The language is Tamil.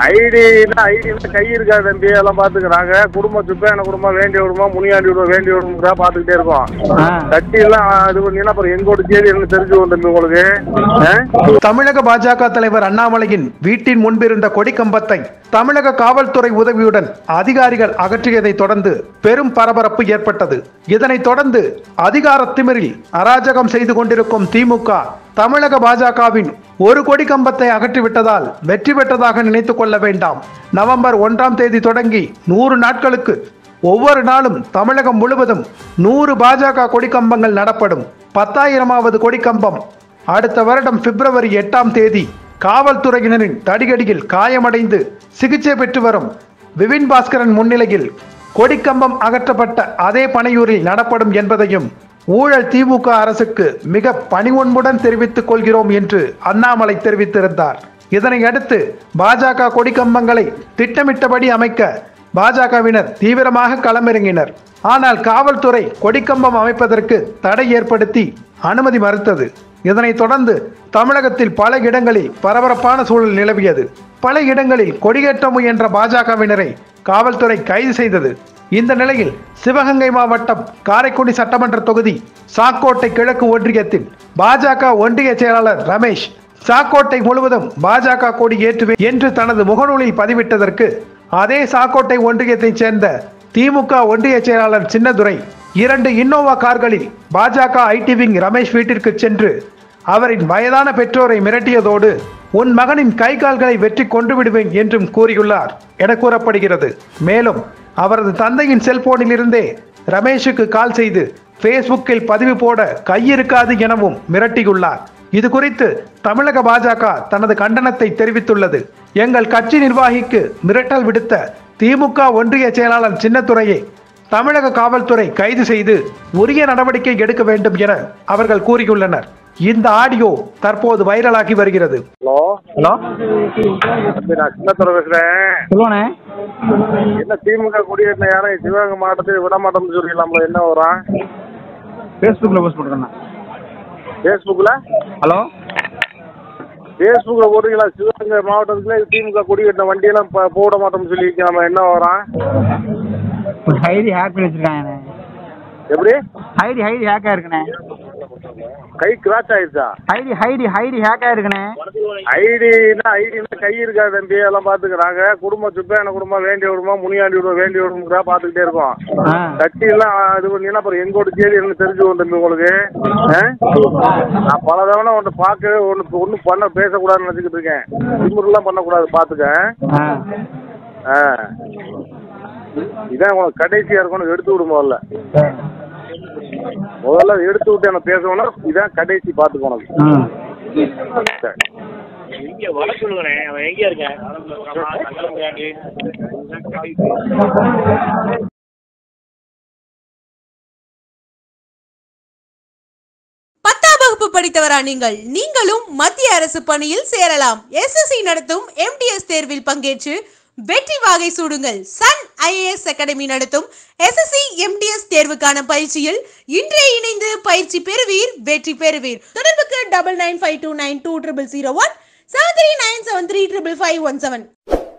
ஐடினா ஐடினா கை இருக்கா தம்பி எல்லாம் பாத்துக்கிறாங்க குடும்பம் சுப்பேன குடும்பம் வேண்டிய குடும்பம் முனியாண்டி குடும்பம் வேண்டிய குடும்பம் பாத்துக்கிட்டே இருக்கோம் ஆ. கட்டி எல்லாம் இது பண்ணீங்கன்னா அப்புறம் எங்கோட தேதி என்ன தெரிஞ்சுக்கும் தம்பி உங்களுக்கு ஆ? தமிழக பாஜக தலைவர் அண்ணாமலையின் வீட்டின் முன்பிருந்த கொடிக்கம்பத்தை தமிழக காவல்துறை உதவியுடன் அதிகாரிகள் அகற்றியதை தொடர்ந்து பெரும் பரபரப்பு ஏற்பட்டது இதனைத் தொடர்ந்து அதிகார திமிரில் அராஜகம் செய்து கொண்டிருக்கும் திமுக தமிழக பாஜகவின் ஒரு கொடி கம்பத்தை அகற்றிவிட்டதால் வெற்றி பெற்றதாக நினைத்துக் கொள்ள வேண்டாம் நவம்பர் ஒன்றாம் தேதி தொடங்கி நூறு நாட்களுக்கு ஒவ்வொரு நாளும் தமிழகம் முழுவதும் நூறு பாஜக கொடிக்கம்பங்கள் நடப்படும் பத்தாயிரமாவது கொடிக்கம்பம் அடுத்த வருடம் பிப்ரவரி எட்டாம் தேதி காவல்துறையினரின் தடிகடியில் காயமடைந்து சிகிச்சை பெற்று வரும் விபின் பாஸ்கரன் முன்னிலையில் கொடிக்கம்பம் அகற்றப்பட்ட அதே பனையூரில் நடப்படும் என்பதையும் ஊழல் திமுக அரசுக்கு மிக பணிவொன்புடன் தெரிவித்துக் கொள்கிறோம் என்று அண்ணாமலை தெரிவித்திருந்தார் இதனை அடுத்து பாஜக கொடிக்கம்பங்களை திட்டமிட்டபடி அமைக்க பாஜகவினர் தீவிரமாக களமிறங்கினர் ஆனால் காவல்துறை கொடிக்கம்பம் அமைப்பதற்கு தடை ஏற்படுத்தி அனுமதி மறுத்தது இதனைத் தொடர்ந்து தமிழகத்தில் பல இடங்களில் பரபரப்பான சூழல் நிலவியது பல இடங்களில் கொடியேற்ற முயன்ற பாஜகவினரை காவல்துறை கைது செய்தது இந்த நிலையில் சிவகங்கை மாவட்டம் காரைக்குடி சட்டமன்ற தொகுதி சாக்கோட்டை கிழக்கு ஒன்றியத்தில் பாஜக ஒன்றிய செயலாளர் ரமேஷ் சாக்கோட்டை முழுவதும் பாஜக கொடி ஏற்றுவேன் என்று தனது முகநூலில் பதிவிட்டதற்கு அதே சாக்கோட்டை ஒன்றியத்தைச் சேர்ந்த திமுக ஒன்றிய செயலாளர் சின்னதுரை இரண்டு இன்னோவா கார்களில் பாஜக ஐடி விங் ரமேஷ் வீட்டிற்கு சென்று அவரின் வயதான பெற்றோரை மிரட்டியதோடு உன் மகனின் கை கால்களை வெற்றி கொண்டு விடுவேன் என்றும் கூறியுள்ளார் என கூறப்படுகிறது மேலும் அவரது தந்தையின் செல்போனில் இருந்தே ரமேஷுக்கு கால் செய்து ஃபேஸ்புக்கில் பதிவு போட கையிருக்காது எனவும் மிரட்டியுள்ளார் இது குறித்து தமிழக பாஜக தனது கண்டனத்தை தெரிவித்துள்ளது எங்கள் கட்சி நிர்வாகிக்கு மிரட்டல் விடுத்த திமுக ஒன்றிய செயலாளர் சின்னத்துரையை தமிழக காவல்துறை கைது செய்து உரிய நடவடிக்கை எடுக்க வேண்டும் என அவர்கள் கூறியுள்ளனர் இந்த ஆடியோ தற்போது வைரலாகி வருகிறது ஹலோ ஹலோ தம்பி நான் சின்னத்துறை பேசுறேன் சொல்லுவானே என்ன திமுக குடியேறின யாரும் சிவகங்கை மாவட்டத்தில் விட மாட்டோம்னு சொல்லிக்கலாம்ல என்ன வரும் ஃபேஸ்புக்கில் போஸ்ட் போட்டுருக்கேன் ஃபேஸ்புக்கில் ஹலோ ஃபேஸ்புக்கில் போடுறீங்களா சிவகங்கை மாவட்டத்தில் திமுக குடியேறின வண்டியெல்லாம் இப்போ போட மாட்டோம்னு சொல்லியிருக்கலாமா என்ன வரும் ஹைடி ஹேக் பண்ணி வச்சிருக்காங்க எப்படி ஹைடி ஹைடி ஹேக் ஆயிருக்குண்ணே கை கிராச் ஆயிடுச்சா ஹைடி ஹைடி ஹைடி ஹேக் ஆயிருக்குண்ணே ஐடினா ஐடினா கை இருக்கா தம்பி எல்லாம் பாத்துக்கிறாங்க குடும்பம் சுப்பேன குடும்பம் வேண்டிய குடும்பம் முனியாண்டி குடும்பம் வேண்டிய குடும்பம் பாத்துக்கிட்டே இருக்கோம் ஆ கட்டி எல்லாம் இது பண்ணீங்கன்னா அப்புறம் எங்கோட தேதி என்ன தெரிஞ்சுக்கும் தம்பி உங்களுக்கு ஆ? நான் பல தவணை ஒன்று பார்க்க ஒன்று ஒன்றும் பண்ண பேசக்கூடாதுன்னு நினச்சிக்கிட்டு இருக்கேன் திமுறலாம் பண்ணக்கூடாது பார்த்துக்க ஆ ஆ இதான் உனக்கு கடைசியாக இருக்கணும் எடுத்து விடு முதல்ல முதல்ல எடுத்து விட்டு என்ன பேசணும் இதான் கடைசி பார்த்துக்க உனக்கு ம் சரி இங்க வர சொல்லுங்கண்ணே அவன் எங்க இருக்கேன் பத்தாம் வகுப்பு படித்தவரா நீங்கள் நீங்களும் மத்திய அரசு பணியில் சேரலாம் எஸ்எஸ்சி நடத்தும் எம்டிஎஸ் தேர்வில் பங்கேற்று வெற்றி வாகை சூடுங்கள் சன் ஐஏஎஸ் அகாடமி நடத்தும் எஸ்எஸ்சி எம்டிஎஸ் தேர்வுக்கான பயிற்சியில் இன்றே இணைந்து பயிற்சி பெறுவீர் வெற்றி பெறுவீர் தொடர்புக்கு double nine five two nine two triple zero one seven three nine seven three triple five one seven